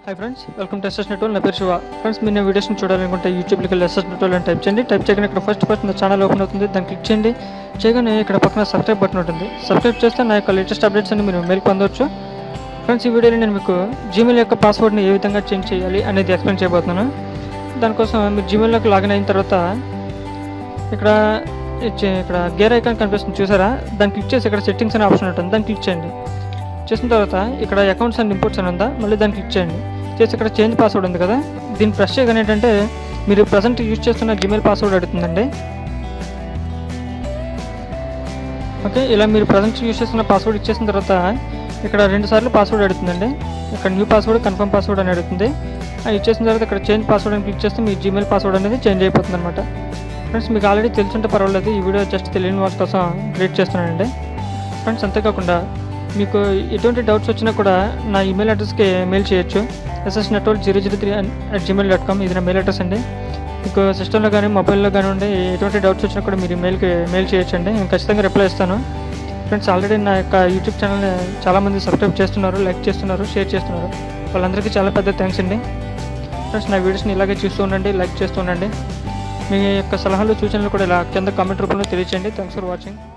hi friends welcome to S S network నా పేరు Shiva friends మీరు నా వీడియోస్ని చూడాలనుకుంటే యూట్యూబ్కి వెళ్ళి ఎస్ఎస్ నెట్వర్క్ అని టైప్ చేయండి టైప్ చేయగానే ఇక్కడ ఫస్ట్ ఫస్ట్ నా ఛానల్ ఓపెన్ అవుతుంది దాన్ని క్లిక్ చేయండి చేయగానే ఇక్కడ పక్కన సబ్స్క్రైబ్ బటన్ ఉంటుంది సబ్స్క్రైబ్ చేస్తే నా యొక్క లేటెస్ట్ అప్డేట్స్ అన్ని మీరు మెయిల్ పొందవచ్చు ఫ్రెండ్స్ ఈ వీడియోలో నేను మీకు జీమెయిల్ యొక్క పాస్వర్డ్ని ఏ విధంగా చేంజ్ చేయాలి అనేది ఎక్స్ప్లెయిన్ చేయబోతున్నాను దానికోసం మీరు జీమెయిల్లోకి లాగిన్ అయిన తర్వాత ఇక్కడ ఇచ్చే- ఇక్కడ గేర్ ఐకాన్ కనిపిస్తుంది చూసారా దాన్ని క్లిక్ చేసి ఇక్కడ సెట్టింగ్స్ అనే ఆప్షన్ ఉంటుంది దాన్ని క్లిక్ చేయండి చేసిన తర్వాత ఇక్కడ అకౌంట్స్ అండ్ ఇంపోర్ట్స్ అని ఉందా మళ్ళీ దాన్ని క్లిక్ చేయండి చేసి ఇక్కడ చేంజ్ పాస్వర్డ్ ఉంది కదా దీన్ని ప్రెస్ చేయగానే ఏంటంటే మీరు ప్రజెంట్ యూజ్ చేస్తున్న జీమెయిల్ పాస్వర్డ్ అడుగుతుందండి ఓకే ఇలా మీరు ప్రజెంట్ యూజ్ చేస్తున్న పాస్వర్డ్ ఇచ్చేసిన తర్వాత ఇక్కడ రెండు సార్లు పాస్వర్డ్ అడుగుతుందండి ఇక్కడ న్యూ పాస్వర్డ్ కన్ఫర్మ్ పాస్వర్డ్ అని అడుగుతుంది అది ఇచ్చేసిన తర్వాత ఇక్కడ చేంజ్ పాస్వర్డ్ అని క్లిక్ చేస్తే మీ జీమెయిల్ పాస్వర్డ్ అనేది చేంజ్ అయిపోతుంది అనమాట ఫ్రెండ్స్ మీకు ఆల్రెడీ తెలుసుంటే పర్వాలేదు ఈ వీడియో జస్ట్ తెలియని వాళ్ళ కోసం క్రియేట్ చేస్తున్నానండి ఫ్రెండ్స్ అంతేకాకుండా మీకు ఎటువంటి డౌట్స్ వచ్చినా కూడా నా ఈమెయిల్ అడ్రస్కి మెయిల్ చేయొచ్చు S S network zero zero three at Gmail dot com ఇది నా మెయిల్ అడ్రస్ అండి మీకు సిస్టంలో కానీ మొబైల్లో కానీ ఉండే ఎటువంటి డౌట్స్ వచ్చినా కూడా మీరు మెయిల్కి మెయిల్ చేయొచ్చండి నేను ఖచ్చితంగా రిప్లై ఇస్తాను ఫ్రెండ్స్ ఆల్రెడీ నా యొక్క యూట్యూబ్ ఛానల్ని చాలామంది సబ్స్క్రైబ్ చేస్తున్నారు లైక్ చేస్తున్నారు షేర్ చేస్తున్నారు వాళ్ళందరికీ చాలా పెద్ద థ్యాంక్స్ అండి ఫ్రెండ్స్ నా వీడియోస్ని ఇలాగే చూస్తూ ఉండండి లైక్ చేస్తూ ఉండండి మీ యొక్క సలహాలు సూచనలు కూడా ఇలా కింద కామెంట్ రూపంలో తెలియచేయండి థ్యాంక్స్ ఫర్ వాచింగ్